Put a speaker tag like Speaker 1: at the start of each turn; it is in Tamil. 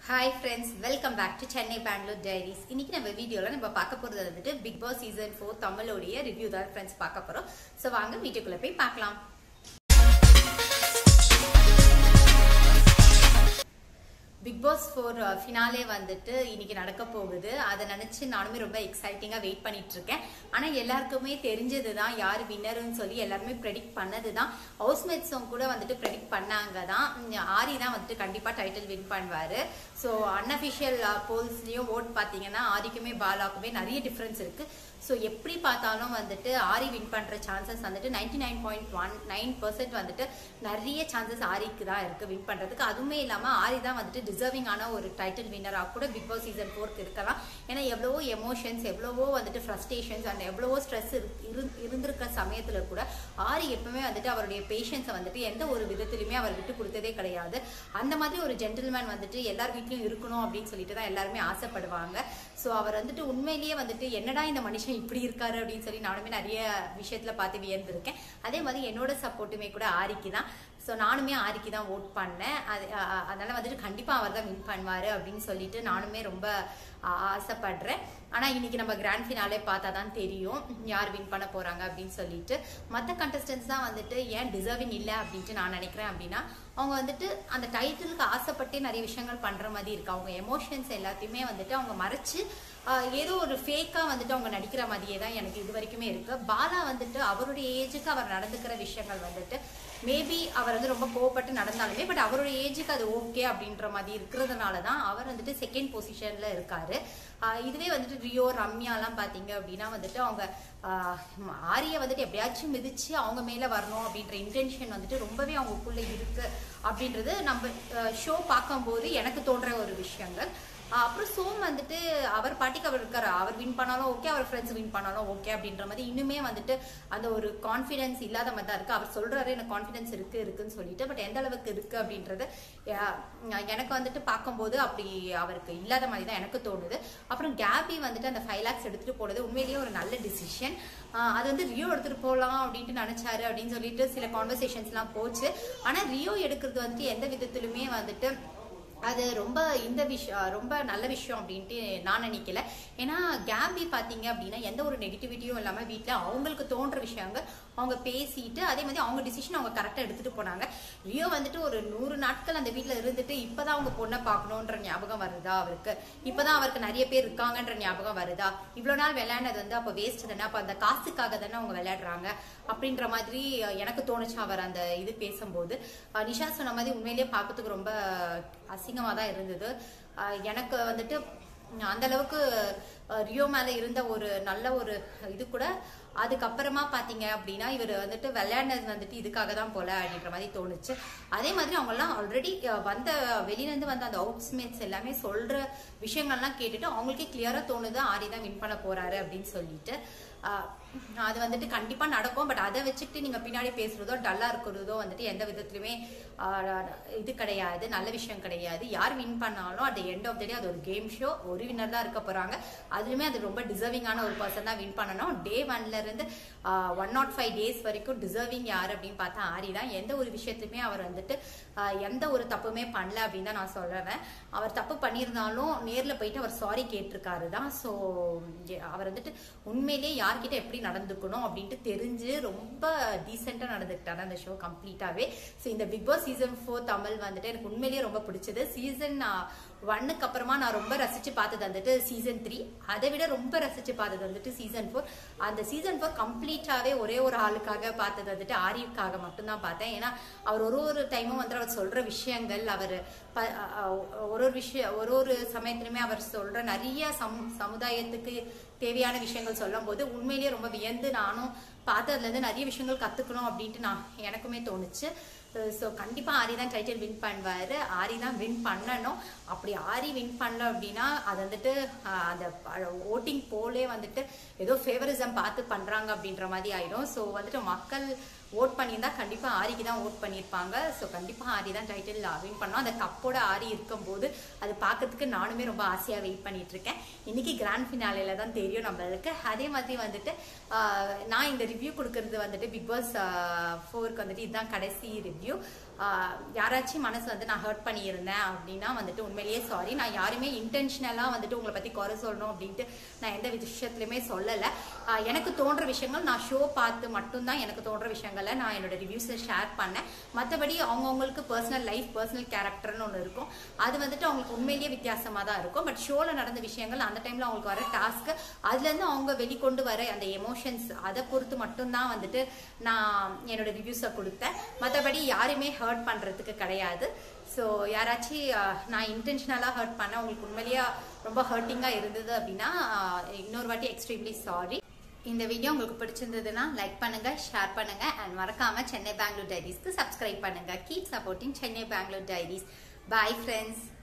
Speaker 1: hi friends welcome back to Chennai Bangalore diaries இன்னைக்கு நம்ம வீடியோவில் நம்ம பார்க்க போகிறது வந்துட்டு பிக் பாஸ் சீசன் ஃபோர் தமிழோடைய ரிவ்யூ தான் ஃப்ரெண்ட்ஸ் பார்க்க போகிறோம் ஸோ வாங்க வீடியோக்குள்ளே போய் பார்க்கலாம் பிக் பாஸ் ஃபோர் ஃபினாலே வந்துட்டு இன்னைக்கு நடக்க போகுது அதை நினைச்சு நானுமே ரொம்ப எக்ஸைட்டிங்கா வெயிட் பண்ணிட்டு இருக்கேன் ஆனா எல்லாருக்குமே தெரிஞ்சது தான் யார் வின்னர்னு சொல்லி எல்லாருமே ப்ரெடிக்ட் பண்ணது தான் ஹவுஸ்மேட்ஸும் கூட வந்துட்டு ப்ரெடிக்ட் பண்ணாங்க தான் உம், ஆரி தான் வந்துட்டு கண்டிப்பா டைட்டில் வின் பண்ணுவாரு ஸோ அன்அஃபிஷியல் போல்ஸ்லயும் ஓட் பார்த்தீங்கன்னா ஆரிக்குமே பாலாக்குமே நிறைய டிஃப்ரென்ஸ் இருக்கு ஸோ எப்படி பார்த்தாலும் வந்துட்டு ஆரி வின் பண்ற சான்சஸ் வந்துட்டு ninety nine point one nine percent வந்துட்டு நிறைய சான்சஸ் ஆரிக்கு தான் இருக்கு வின் பண்றதுக்கு அதுவுமே இல்லாம ஆரி தான் வந்துட்டு டிசர்விங்கான ஒரு டைட்டில் வின்னராக கூட பிக் பாஸ் சீசன் ஃபோர்க்கு இருக்கலாம் ஏன்னா எவ்வளவோ எமோஷன்ஸ் எவ்வளவோ வந்துட்டு ஃப்ரஸ்ட்ரேஷன்ஸ் அண்ட் எவ்வளவோ ஸ்ட்ரெஸ் இருந்திருக்கிற சமயத்துல கூட ஆரி எப்பவுமே வந்துட்டு அவருடைய பேஷன்ஸை வந்துட்டு எந்த ஒரு விதத்திலுமே அவர் விட்டு கொடுத்ததே கிடையாது அந்த மாதிரி ஒரு ஜென்டில்மேன் வந்துட்டு எல்லார் வீட்லயும் இருக்கணும் அப்படின்னு சொல்லிட்டு தான் எல்லாருமே ஆசைப்படுவாங்க ஸோ அவர் வந்துட்டு உண்மையிலேயே வந்துட்டு என்னடா இந்த மனுஷன் இப்படி இருக்காரு அப்படின்னு சொல்லி நானுமே நிறைய விஷயத்துல பார்த்து வியந்திருக்கேன் அதே மாதிரி என்னோட சப்போர்ட்டுமே கூட ஆரிக்கு தான் ஸோ நானுமே ஆரிக்கு தான் ஓட் பண்ணேன் அது அ- அ- அதனால வந்துட்டு கண்டிப்பா அவர் தான் வின் பண்ணுவாரு அப்படின்னு சொல்லிட்டு நானுமே ரொம்ப ஆ- ஆசைப்படுறேன் ஆனா இன்னைக்கு நம்ம கிராண்ட் ஃபினாலே பார்த்தா தான் தெரியும் யார் வின் பண்ண போறாங்க அப்படின்னு சொல்லிட்டு மற்ற கண்டஸ்டன்ஸ் தான் வந்துட்டு ஏன் டிசர்விங் இல்லை அப்படின்ட்டு நான் நினைக்கிறேன் அப்படின்னா அவங்க வந்துட்டு அந்த டைட்டிலுக்கு ஆசைப்பட்டே நிறைய விஷயங்கள் பண்ற மாதிரி இருக்கு அவங்க எமோஷன்ஸ் எல்லாத்தையுமே வந்துட்டு அவங்க மறைச்சு ஆஹ், ஏதோ ஒரு ஃபேக்கா வந்துட்டு அவங்க நடிக்கிற மாதிரியே தான் எனக்கு இது வரைக்குமே இருக்கு பாலா வந்துட்டு அவருடைய ஏஜுக்கு அவர் நடந்துக்கிற விஷயங்கள் வந்துட்டு மேபி அவர் வந்து ரொம்ப கோவப்பட்டு நடந்தாலுமே பட் அவருடைய ஏஜுக்கு அது ஓகே அப்படின்ற மாதிரி இருக்கிறதுனால தான் அவர் வந்துட்டு செகண்ட் பொசிஷன்ல இருக்காரு ஆஹ் இதுவே வந்துட்டு ரியோ ரம்யாலாம் பாத்தீங்க அப்படின்னா வந்துட்டு அவங்க ஆஹ் ஆரிய வந்துட்டு எப்படியாச்சும் மிதிச்சு அவங்க மேல வரணும் அப்படின்ற இன்டென்ஷன் வந்துட்டு ரொம்பவே அவங்களுக்குள்ள இருக்கு அப்படின்றது நம்ம ஷோ பார்க்கும்போது எனக்கு தோன்ற ஒரு விஷயங்கள் ஆஹ் அப்புறம் சோம் வந்துட்டு அவர் பாட்டிக்கு அவர் இருக்காரு அவர் வின் பண்ணாலும் ஓகே அவர் ஃப்ரெண்ட்ஸ் வின் பண்ணாலும் ஓகே அப்படின்ற மாதிரி இன்னுமே வந்துட்டு அந்த ஒரு கான்ஃபிடன்ஸ் இல்லாத மாதிரி தான் இருக்கு அவர் சொல்றாரு எனக்கு கான்ஃபிடன்ஸ் இருக்கு இருக்குன்னு சொல்லிட்டு பட் எந்த அளவுக்கு இருக்கு அப்படின்றது யா- எனக்கு வந்துட்டு பார்க்கும்போது அப்படி அவருக்கு இல்லாத மாதிரி தான் எனக்கு தோணுது அப்புறம் கேபி வந்துட்டு அந்த ஃபைவ் லேக்ஸ் எடுத்துட்டு போனது உண்மையிலேயே ஒரு நல்ல டிசிஷன் அது வந்து ரியோ எடுத்துட்டு போகலாம் அப்படின்ட்டு நினைச்சாரு அப்படின்னு சொல்லிட்டு சில கான்வர்சேஷன்ஸ்லாம் போச்சு ஆனா ரியோ எடுக்கிறது வந்துட்டு எந்த விதத்திலுமே வந்துட்டு அது ரொம்ப இந்த விஷயம் ரொம்ப நல்ல விஷயம் அப்படின்ட்டு நான் நினைக்கல ஏன்னா கேபி பார்த்தீங்க அப்படின்னா எந்த ஒரு நெகட்டிவிட்டியும் இல்லாமல் வீட்டில் அவங்களுக்கு தோன்ற விஷயங்கள் அவங்க பேசிட்டு அதே மாதிரி அவங்க டிசிஷன் அவங்க கரெக்டாக எடுத்துட்டு போனாங்க ரியோ வந்துட்டு ஒரு நூறு நாட்கள் அந்த வீட்டில் இருந்துட்டு இப்போதான் அவங்க பொண்ணை பார்க்கணுன்ற ஞாபகம் வருதா அவருக்கு இப்போதான் அவருக்கு நிறைய பேர் இருக்காங்கன்ற ஞாபகம் வருதா இவ்வளோ நாள் விளையாடுனது வந்து அப்போ வேஸ்ட் தானே அப்போ அந்த காசுக்காக தானே அவங்க விளையாடுறாங்க அப்படின்ற மாதிரி அஹ், எனக்கு தோணுச்சு அவர் அந்த இது பேசும்போது அஹ், நிஷா சொன்ன மாதிரி உண்மையிலேயே பார்க்கறதுக்கு ரொம்ப அசிங்கமா தான் இருந்தது அஹ், எனக்கு வந்துட்டு உம், அந்த அளவுக்கு அஹ், ரியோ மேல இருந்த ஒரு நல்ல ஒரு இது கூட அதுக்கப்புறமா பாத்தீங்க அப்படின்னா இவர் வந்துட்டு விளையாடினது வந்துட்டு இதுக்காக தான் போல அப்படின்ற மாதிரி தோணுச்சு அதே மாதிரி அவங்க எல்லாம் ஆல்ரெடி வந்த வெளியில இருந்து வந்த அந்த அவுட்ஸ்மேட்ஸ் எல்லாமே சொல்ற விஷயங்கள்லாம் கேட்டுட்டு அவங்களுக்கே கிளியரா தோணுது ஆரி தான் வின் பண்ண போறாரு அப்படின்னு சொல்லிட்டு ஆஹ் அது வந்துட்டு கண்டிப்பா நடக்கும் பட் அதை வச்சுட்டு நீங்க பின்னாடி பேசுறதோ டல்லா இருக்கிறதோ வந்துட்டு எந்த விதத்துலயுமே ஆஹ் இது கிடையாது நல்ல விஷயம் கிடையாது யார் வின் பண்ணாலும் at the end of the day அது ஒரு கேம் ஷோ ஒரு வின்னர் தான் இருக்க போறாங்க அதுலயுமே அது ரொம்ப டிசர்விங்கான ஒரு பர்சன் தான் வின் பண்ணணும் டே ஒன்ல இருந்து ஒன் நாட் ஃபைவ் டேஸ் வரைக்கும் டிசர்விங் யார் அப்படின்னு பார்த்தா ஆரி தான் எந்த ஒரு விஷயத்துலையுமே அவர் வந்துட்டு ஆஹ் எந்த ஒரு தப்புமே பண்ணல அப்படின்னு தான் நான் சொல்றேன் அவர் தப்பு பண்ணியிருந்தாலும் நேர்ல போயிட்டு அவர் சாரி கேட்டிருக்காரு தான் ஸோ அவர் வந்துட்டு உண்மையிலேயே யார்கிட்ட எப்படி நடந்துக்கணும் அப்படின்ட்டு தெரிஞ்சு ரொம்ப டீசெண்டா நடந்துக்கிட்டாரு அந்த ஷோ கம்ப்ளீட்டாவே ஸோ இந்த Bigg Boss season four Tamil வந்துட்டு எனக்கு உண்மையிலேயே ரொம்ப பிடிச்சது சீசன் ஒன்னுக்கு அப்புறமா நான் ரொம்ப ரசிச்சு பார்த்தது வந்துட்டு சீசன் த்ரீ அதை விட ரொம்ப ரசிச்சு பார்த்தது வந்துட்டு சீசன் ஃபோர் அந்த சீசன் ஃபோர் கம்ப்ளீட்டாவே ஒரே ஒரு ஆளுக்காக பார்த்தது வந்துட்டு ஆரியுக்காக மட்டும்தான் பார்த்தேன் ஏன்னா அவர் ஒரு ஒரு டைமும் வந்து அவர் சொல்ற விஷயங்கள் அவர் ப- அஹ் ஒரு ஒரு விஷயம் ஒரு ஒரு சமயத்திலுமே அவர் சொல்ற நிறைய சம் சமுதாயத்துக்கு தேவையான விஷயங்கள் சொல்லும் போது உண்மையிலேயே ரொம்ப வியந்து நானும் பார்த்ததுல இருந்து நிறைய விஷயங்கள் கத்துக்கணும் அப்படின்ட்டு நான் எனக்குமே தோணுச்சு ஸோ கண்டிப்பா ஆரி தான் டைட்டில் வின் பண்ணுவாரு ஆரி தான் வின் பண்ணணும் அப்படி ஆரி வின் பண்ணல அப்படின்னா அது வந்துட்டு ஆஹ், அந்த ஓட்டிங் போலே வந்துட்டு ஏதோ ஃபேவரிசம் பார்த்து பண்றாங்க அப்படின்ற மாதிரி ஆயிடும் ஸோ வந்துட்டு மக்கள் ஓட் பண்ணியிருந்தா கண்டிப்பா ஆரிக்கு தான் ஓட் பண்ணியிருப்பாங்க ஸோ கண்டிப்பா ஆரி தான் டைட்டில் வின் பண்ணோம் அந்த கப்போட ஆரி இருக்கும்போது அது பார்க்கறதுக்கு நானுமே ரொம்ப ஆசையா வெயிட் பண்ணிட்டு இருக்கேன் இன்னைக்கு கிராண்ட் ஃபினாலேல தான் தெரியும் நம்மளுக்கு அதே மாதிரி வந்துட்டு ஆஹ், நான் இந்த ரிவ்யூ கொடுக்கறது வந்துட்டு பிக் பாஸ் ஃபோருக்கு வந்துட்டு இதுதான் கடைசி ரிவ்யூ ஆஹ் யாராச்சும் மனசு வந்து நான் ஹர்ட் பண்ணியிருந்தேன் அப்படின்னா வந்துட்டு உண்மையிலேயே சாரி நான் யாருமே இன்டென்ஷனலாக வந்துட்டு உங்களை பற்றி குறை சொல்லணும் அப்படின்ட்டு நான் எந்த விஷயத்துலையுமே சொல்லலை ஆஹ் எனக்கு தோன்ற விஷயங்கள் நான் ஷோ பார்த்து மட்டும்தான் எனக்கு தோன்ற விஷயங்களை நான் என்னோட ரிவ்யூஸை ஷேர் பண்ணேன் மற்றபடி அவங்கவுங்களுக்கு பர்சனல் லைஃப் பர்சனல் கேரக்டர்னு ஒன்று இருக்கும் அது வந்துட்டு அவங்களுக்கு உண்மையிலேயே வித்தியாசமாக தான் இருக்கும் பட் ஷோவில் நடந்த விஷயங்கள் அந்த டைமில் அவங்களுக்கு வர டாஸ்க்கு அதுலேருந்து அவங்க வெளிக்கொண்டு வர அந்த எமோஷன்ஸ் அதை பொறுத்து மட்டும்தான் வந்துட்டு நான் என்னோட ரிவ்யூஸை கொடுத்தேன் மற்றபடி யாருமே ஹர்ட் பண்ணுறதுக்கு கிடையாது ஸோ யாராச்சும் அஹ், நான் இன்டென்ஷனலாக ஹர்ட் பண்ண உங்களுக்கு உண்மையிலேயே ரொம்ப ஹர்ட்டிங்காக இருந்தது அப்படின்னா அஹ், இன்னொரு வாட்டி எக்ஸ்ட்ரீம்லி சாரி இந்த வீடியோ உங்களுக்கு பிடிச்சிருந்ததுன்னா லைக் பண்ணுங்க ஷேர் பண்ணுங்க அண்ட் மறக்காம சென்னை பெங்களூர் டைரிஸ்க்கு சப்ஸ்கிரைப் பண்ணுங்க keep supporting Chennai Bangalore diaries bye friends